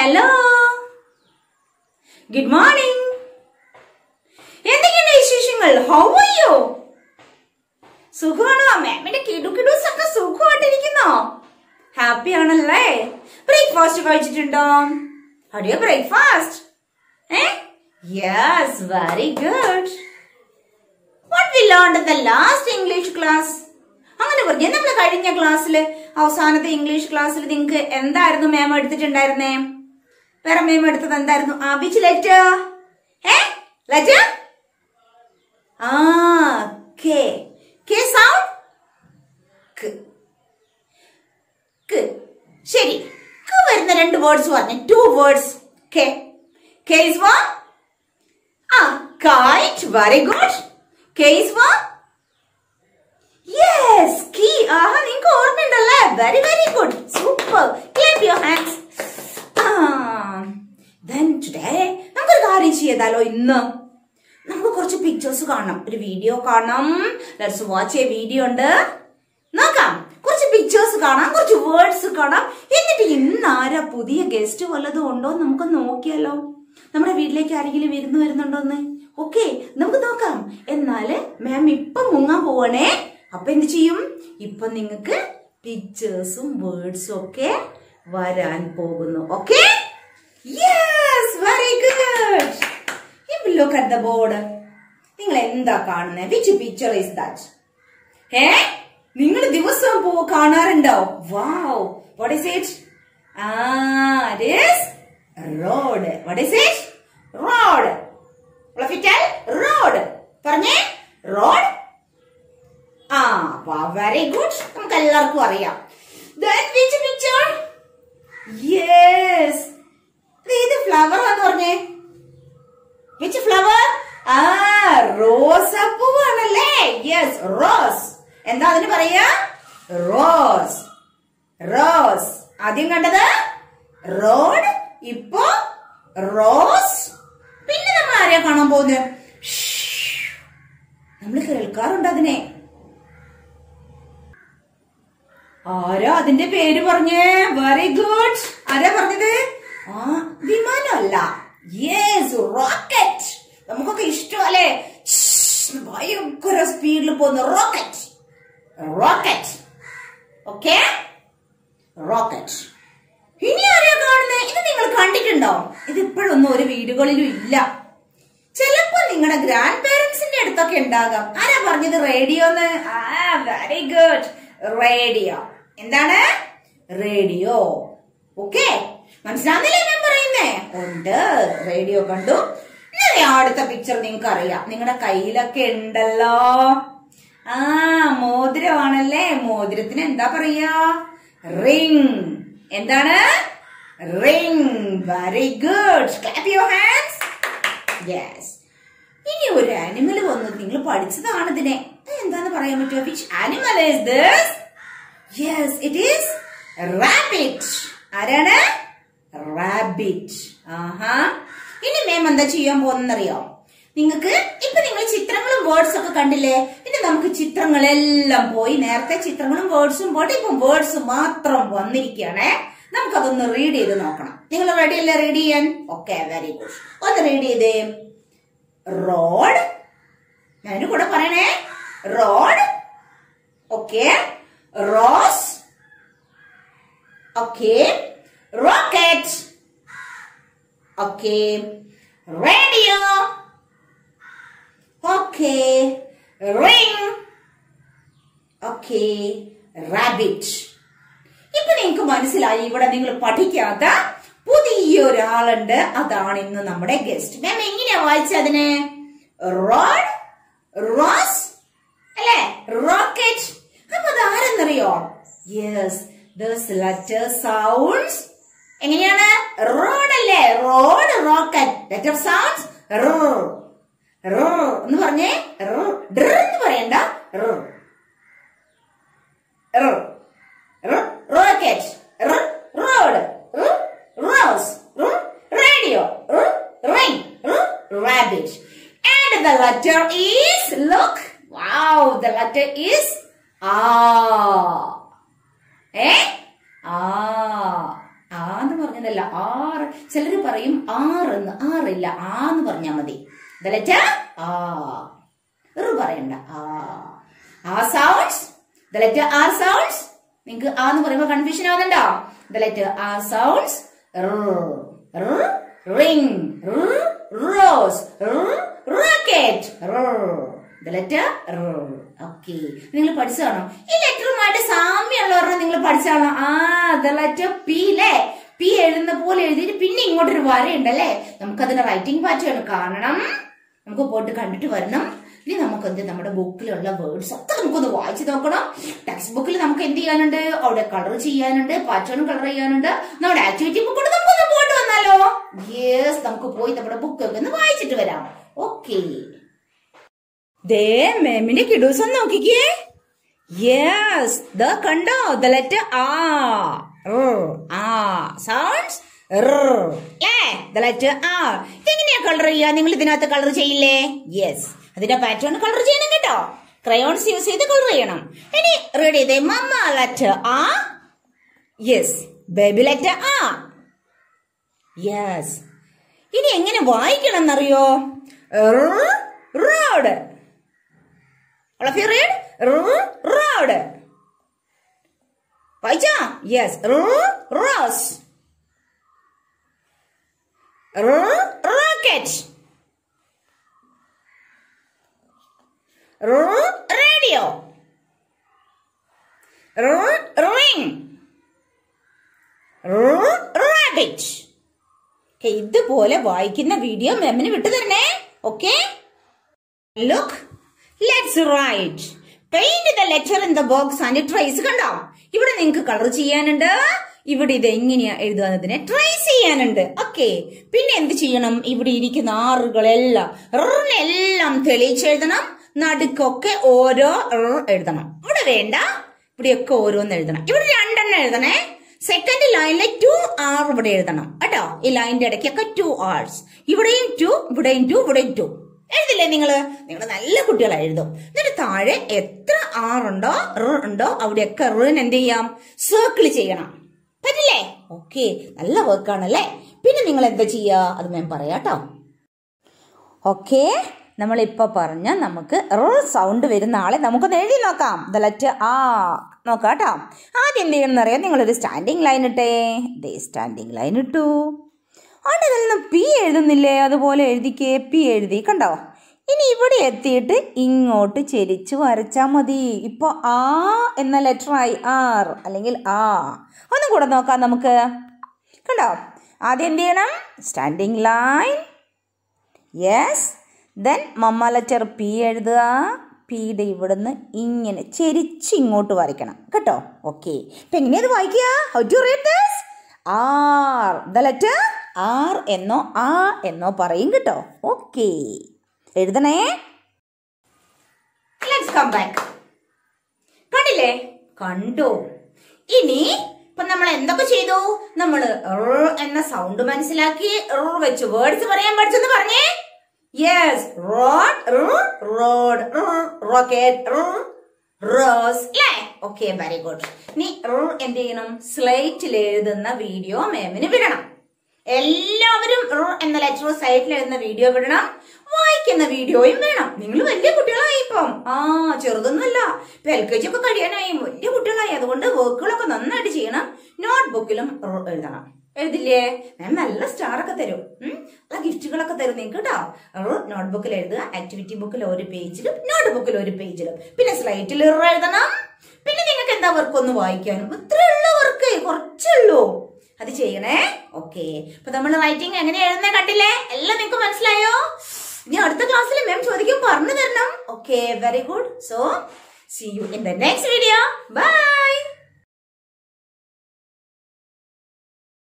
Hello good morning എന്തൊക്കെയുണ്ട് വിശേഷങ്ങൾ how are you സുഖമാണോ മാമിന്റെ കിടു കിഡൂസ് ഒക്കെ സുഖമായിട്ടിരിക്കുന്നോ ഹാപ്പി ആണല്ലേ ബ്രേക്ക്ഫാസ്റ്റ് കഴിച്ചിട്ടുണ്ടോ ഹഡിയോ ബ്രേക്ക്ഫാസ്റ്റ് ഏ yes very good what we learn the last English class അങ്ങനെ പറഞ്ഞേ നമ്മൾ കഴിഞ്ഞ ക്ലാസ്സിൽ അവസാനത്തെ ഇംഗ്ലീഷ് ക്ലാസ്സിൽ നിങ്ങൾക്ക് എന്തായിരുന്നു മാം എടുത്തിട്ടുണ്ടായിരുന്നേ വേറെ മാം എടുത്തത് എന്തായിരുന്നു ആ വിച്ച് ലെറ്റർ ഏ ലെറ്റർ ആ കെ കെ സൗണ്ട് ക ക ശരി ക വരുന്ന രണ്ട് വേർഡ്സ് പറഞ്ഞു two words K K is one ആ kite very good K is one yes key ആഹാ നിങ്ങൾക്ക് ഓർമ്മയുണ്ടല്ലേ very very good super clap your hands then today നമുക്കൊരു കാര്യം ചെയ്താലോ ഇന്ന് നമുക്ക് കുറച്ച് പിക്ചേഴ്സ് കാണണം ഒരു വീഡിയോ കാണണം ലെറ്റ്സ് വാച്ച് എ വീഡിയോ ഉണ്ട് നോക്കാം കുറച്ച് പിക്ചേഴ്സ് കാണാം കുറച്ച് വേർഡ്സ് കാണാം എന്നിട്ട് ഇന്ന് ആരാ പുതിയ ഗസ്റ്റ് വല്ലതും ഉണ്ടോ എന്ന് നമുക്ക് നോക്കിയാലോ നമ്മുടെ വീട്ടിലേക്ക് ആരെങ്കിലും വിരുന്ന് വരുന്നുണ്ടോന്ന് ഓക്കെ നമുക്ക് നോക്കാം എന്നാല് മാം ഇപ്പൊ മുങ്ങാൻ പോവണേ അപ്പൊ എന്ത് ചെയ്യും ഇപ്പൊ നിങ്ങക്ക് പിക്ചേഴ്സും വേർഡ്സും ഒക്കെ വരാൻ പോകുന്നു ഓക്കെ യെസ് വെരി ഗുഡ് ഇപ്പൊ ലുക്ക് അറ്റ് ദ ബോർഡ് നിങ്ങൾ എന്താ കാണുന്നത് വിച്ച് പിക്ചർ ഇസ് ദാറ്റ് ഏ നിങ്ങൾ ദിവസവും പോ കാണാറുണ്ടോ വാവ് വാട്ട് ഇസ് ഇറ്റ് ആ it is road what is it road പ്ലഫിറ്റൽ റോഡ് പറഞ്ഞേ റോഡ് ആ വെരി ഗുഡ് നമുക്ക് എല്ലാവർക്കും അറിയാം Then which picture? Yes. ഇത് ഏത് ഫ്ലവർ എന്ന് പറഞ്ഞേ വിച്ച് ഫ്ലവർ ആ റോസപ്പൂവാണല്ലേ യെസ് റോസ് എന്താ അതിന് പറയാ റോസ് റോസ് ആദ്യം കണ്ടത് റോഡ് ഇപ്പോ റോസ് പിന്നെ നമ്മൾ ആരെയാ കാണാൻ പോകുന്നത് നമ്മൾ കേൾക്കാറുണ്ട് അതിനെ ആരാ അതിന്റെ പേര് പറഞ്ഞേ വെരി ഗുഡ് ആരാ പറഞ്ഞത് ആ വിമാനമല്ല യെസ് റോക്കറ്റ് നമുക്കൊക്കെ ഇഷ്ടമല്ലേ ശ്ശ്, ഭയങ്കര സ്പീഡിൽ പോകുന്ന റോക്കറ്റ് റോക്കറ്റ് ഓക്കെ റോക്കറ്റ് ഇനി ആരെയാ കാണുന്നത് ഇത് നിങ്ങൾ കണ്ടിട്ടുണ്ടോ ഇത് ഇപ്പോഴൊന്നും ഒരു വീടുകളിലും ഇല്ല ചിലപ്പോ നിങ്ങളുടെ ഗ്രാൻഡ് പേരൻസിന്റെ അടുത്തൊക്കെ ഉണ്ടാകാം ആരാ പറഞ്ഞത് റേഡിയോന്ന് ആ വെരി ഗുഡ് റേഡിയോ എന്താണ് റേഡിയോ ഓക്കെ മനസ്സിലാവുന്നില്ലേ ഞാൻ പറയുന്നേ ഉണ്ട് റേഡിയോ കണ്ടു ഇനി അടുത്ത പിക്ചർ നിങ്ങൾക്ക് അറിയാം നിങ്ങളുടെ കയ്യിലൊക്കെ ഉണ്ടല്ലോ ആ മോതിരമാണല്ലേ മോതിരത്തിന് എന്താ പറയാ റിംഗ് എന്താണ് ring very good clap your hands yes ഇനി ഒരു ആനിമൽ വന്നു നിങ്ങൾ പഠിച്ചതാണ് ഇതിനെ അത് എന്താന്ന് പറയാൻ പറ്റുമോ which animal is this yes it is rabbit ആരാണ് റാബിറ്റ് ആഹാ ഇനി മേം എന്താ ചെയ്യാൻ പോകുന്നറിയോ നിങ്ങൾക്ക് ഇപ്പൊ നിങ്ങൾ ചിത്രങ്ങളും വേർഡ്സ് ഒക്കെ കണ്ടില്ലേ ഇനി നമുക്ക് ചിത്രങ്ങളെല്ലാം പോയി നേരത്തെ ചിത്രങ്ങളും വേർഡ്സും പോട്ടെ ഇപ്പൊ വേർഡ്സ് മാത്രം വന്നിരിക്കുകയാണേ നമുക്കതൊന്ന് റീഡ് ചെയ്ത് നോക്കണം നിങ്ങൾ റെഡി അല്ലേ റീഡ് ചെയ്യാൻ ഓക്കെ വെരി ഗുഡ് ഒന്ന് റീഡ് ചെയ്തേ റോഡ് ഞാനും കൂടെ പറയണേ road okay rose okay rocket okay radio okay ring okay rabbit ഇപ്പൊ നിങ്ങൾക്ക് മനസ്സിലായി ഇവിടെ നിങ്ങൾ പഠിക്കാത്ത പുതിയൊരാളുണ്ട് അതാണ് ഇന്ന് നമ്മുടെ ഗസ്റ്റ് മാം എങ്ങനെയാ വായിച്ചതിന് റോഡ് റോസ് അല്ലേ റോക്കറ്റ് അപ്പൊ അത് ആരെന്നറിയോ യെസ് ദസ് ലെറ്റർ സൗണ്ട്സ് എങ്ങനെയാണ് റോഡ് അല്ലേ റോഡ് റോക്കറ്റ് ലെറ്റർ സൗണ്ട്സ് എന്ന് പറഞ്ഞേ ഡ്ര എന്ന് പറയണ്ട rocket road rose radio ring rabbit and the letter is look wow the letter is ആ ഏ ആ ആ എന്ന് പറഞ്ഞ അങ്ങനെയല്ല ആറ് ചിലര് പറയും ആറെന്ന് ആറില്ല ആന്ന് പറഞ്ഞാ മതി ദ ലെറ്റർ ആ ഇറ് പറയണ്ട ആ ആ sounds the letter R sounds നിങ്ങക്ക് ആ എന്ന് പറയുമ്പോ കൺഫ്യൂഷൻ ആവുന്നുണ്ടോ ദ ലെറ്റർ ആ sounds ring rose racket the letter okay നിങ്ങൾ പഠിച്ചതാണോ ഈ ലെറ്ററുമായിട്ട് സാമ്യമുള്ളവരുടെ നിങ്ങൾ പഠിച്ചാണോ ആ ദ ലെറ്റർ പി അല്ലേ പി എഴുതുന്ന പോലെ എഴുതിയിട്ട് പിന്നെ ഇങ്ങോട്ടൊരു വരയുണ്ടല്ലേ നമുക്കതിന്റെ റൈറ്റിംഗ് പാറ്റേൺ കാണണം നമുക്ക് പോയിട്ട് കണ്ടിട്ട് വരണം ഇനി നമുക്ക് എന്ത് നമ്മുടെ ബുക്കിലുള്ള വേർഡ്സ് ഒക്കെ നമുക്കൊന്ന് വായിച്ചു നോക്കണം ടെക്സ്റ്റ് ബുക്കിൽ നമുക്ക് എന്ത് ചെയ്യാനുണ്ട് അവിടെ കളർ ചെയ്യാനുണ്ട് പാറ്റേൺ കളർ ചെയ്യാനുണ്ട് നമ്മുടെ ആക്ടിവിറ്റി ബുക്കോട് നമുക്കൊന്ന് പോയിട്ട് വന്നാലോ യെസ് നമുക്ക് പോയി നമ്മുടെ ബുക്കൊക്കെ ഒന്ന് വായിച്ചിട്ട് വരാം ഓക്കെ ദേ മേമിന്റെ കിഡൂസ് ഒന്ന് നോക്കിക്കേ യെസ് ദ കണ്ടോ ദ ലെറ്റർ ആ ആ സൗണ്ട്സ് ദ ലെറ്റർ ആ ഇതെങ്ങനെയാ കളർ ചെയ്യാ നിങ്ങൾ ഇതിനകത്ത് കളർ ചെയ്യില്ലേ യെസ് അതിന്റെ പാറ്റേൺ കളർ ചെയ്യണം കേട്ടോ ക്രയോൺസ് യൂസ് ചെയ്ത് കളർ ചെയ്യണം ഇനി റെഡി ചെയ്തേ മമ്മ ലെറ്റർ ആ യെസ് ബേബി ലെറ്റർ ആ യെസ് ഇനി എങ്ങനെ വായിക്കണം എന്നറിയോ road All of you read? Road. വായിച്ചാ yes rose rocket radio ring rabbit ഇതുപോലെ വായിക്കുന്ന വീഡിയോ മെമ്മിന് വിട്ടു തരണേ okay look let's write paint the letter in the box and trace കണ്ടോ ഇവിടെ നിങ്ങൾക്ക് കളർ ചെയ്യാനുണ്ട് ഇവിടെ ഇത് എങ്ങനെയാ എഴുതുന്നതിനെ ട്രേസ് ചെയ്യാനുണ്ട് ഓക്കെ പിന്നെ എന്ത് ചെയ്യണം ഇവിടെ ഇരിക്കുന്ന ആറുകളെല്ലാം എല്ലാം തെളിയിച്ചെഴുതണം നടുക്കൊക്കെ ഓരോ എഴുതണം ഇവിടെ വേണ്ട ഇവിടെയൊക്കെ ഓരോന്ന് എഴുതണം ഇവിടെ രണ്ടെണ്ണം എഴുതണേ സെക്കൻഡ് ലൈനിലെ ടു ആർ ഇവിടെ എഴുതണം കേട്ടോ ഈ ലൈനിന്റെ ഇടയ്ക്കൊക്കെ ടു ആർസ് ഇവിടെയും ടു ഇവിടെയും ടു ഇവിടെയും ടു എഴുതില്ലേ നിങ്ങള് നിങ്ങൾ നല്ല കുട്ടികളാണ് എഴുതും എന്നിട്ട് താഴെ എത്ര ആറുണ്ടോ ഉണ്ടോ അവിടെയൊക്കെ റിന് എന്ത് ചെയ്യാം സർക്കിൾ ചെയ്യണം പറ്റില്ലേ ഓക്കെ നല്ല വർക്കാണല്ലേ പിന്നെ നിങ്ങൾ എന്താ ചെയ്യാ അത് ഞാൻ പറയാട്ടോ ഓക്കെ നമ്മളിപ്പോ പറഞ്ഞ നമുക്ക് സൗണ്ട് വരുന്ന ആളെ നമുക്കൊന്ന് എഴുതി നോക്കാം ദ ലെറ്റർ ആ നോക്കാം കേട്ടോ ആദ്യം എന്ത് ചെയ്യണം എന്നറിയാം നിങ്ങളൊരു സ്റ്റാൻഡിങ് ലൈൻ ഇട്ടേ ദേ സ്റ്റാൻഡിങ് ലൈൻ ഇട്ടു അവിടെ നിന്ന് പി എഴുതുന്നില്ലേ അതുപോലെ എഴുതിക്കേ പി എഴുതി കണ്ടോ ഇനി ഇവിടെ എത്തിയിട്ട് ഇങ്ങോട്ട് ചെരിച്ച് വരച്ചാൽ മതി ഇപ്പോൾ ആ എന്ന ലെറ്ററായി ആർ അല്ലെങ്കിൽ ആ ഒന്നും കൂടെ നോക്കാം നമുക്ക് കണ്ടോ ആദ്യം എന്ത് ചെയ്യണം standing line yes then mamma letter P എഴുതുക പിയുടെ ഇവിടുന്ന് ഇങ്ങനെ ചെരിച്ച് ഇങ്ങോട്ട് വരയ്ക്കണം കേട്ടോ ഓക്കെ ഇപ്പം എങ്ങനെയത് വായിക്കുക how to read this R the letter R എന്നോ ആ എന്നോ പറയും കേട്ടോ ഓക്കെ എഴുതണേ ലെറ്റ്സ് കം ബാക്ക് കണ്ടില്ലേ കണ്ടു ഇനി ഇപ്പൊ നമ്മൾ എന്തൊക്കെ ചെയ്തു നമ്മൾ എന്ന സൗണ്ട് മനസ്സിലാക്കി വെച്ച് വേർഡ്സ് പറയാൻ പഠിച്ചെന്ന് പറഞ്ഞേ yes road road rocket rose അല്ലേ ഓക്കെ വെരി ഗുഡ് നീ എന്ത് ചെയ്യണം സ്ലൈറ്റിൽ എഴുതുന്ന വീഡിയോ മേമിന് വിടണം എല്ലാവരും എന്ന ലെറ്റർ സൈറ്റിൽ എഴുതുന്ന വീഡിയോ വിടണം വായിക്കുന്ന വീഡിയോയും വേണം നിങ്ങൾ വലിയ കുട്ടികളായി ഇപ്പം ആ ചെറുതൊന്നുമല്ല ഇപ്പൊ എൽ കെ ജി ഒക്കെ കഴിയാനായി വലിയ കുട്ടികളായി അതുകൊണ്ട് വർക്കുകളൊക്കെ നന്നായിട്ട് ചെയ്യണം നോട്ട് ബുക്കിലും എഴുതണം എഴുതില്ലേ ഞാൻ നല്ല സ്റ്റാർ ഒക്കെ തരും ആ ഗിഫ്റ്റുകളൊക്കെ തരും നിങ്ങൾക്ക് കേട്ടോ നോട്ട് ബുക്കിൽ എഴുതുക ആക്ടിവിറ്റി ബുക്കിൽ ഒരു പേജിലും നോട്ട് ബുക്കിൽ ഒരു പേജിലും പിന്നെ സ്ലൈറ്റിൽ എഴുതണം പിന്നെ നിങ്ങൾക്ക് എന്താ വർക്ക് ഒന്ന് വായിക്കാനും ഇത്രയുള്ള വർക്ക് കുറച്ചുള്ളൂ അത് ചെയ്യണേ ഓക്കെ അപ്പൊ നമ്മൾ റൈറ്റിംഗ് എങ്ങനെ എഴുതുന്ന കണ്ടില്ലേ എല്ലാം നിങ്ങൾക്ക് മനസ്സിലായോ ഇനി അടുത്ത ക്ലാസ്സിൽ മാം ചോദിക്കും പറഞ്ഞു തരണം okay very good so see you in the next video by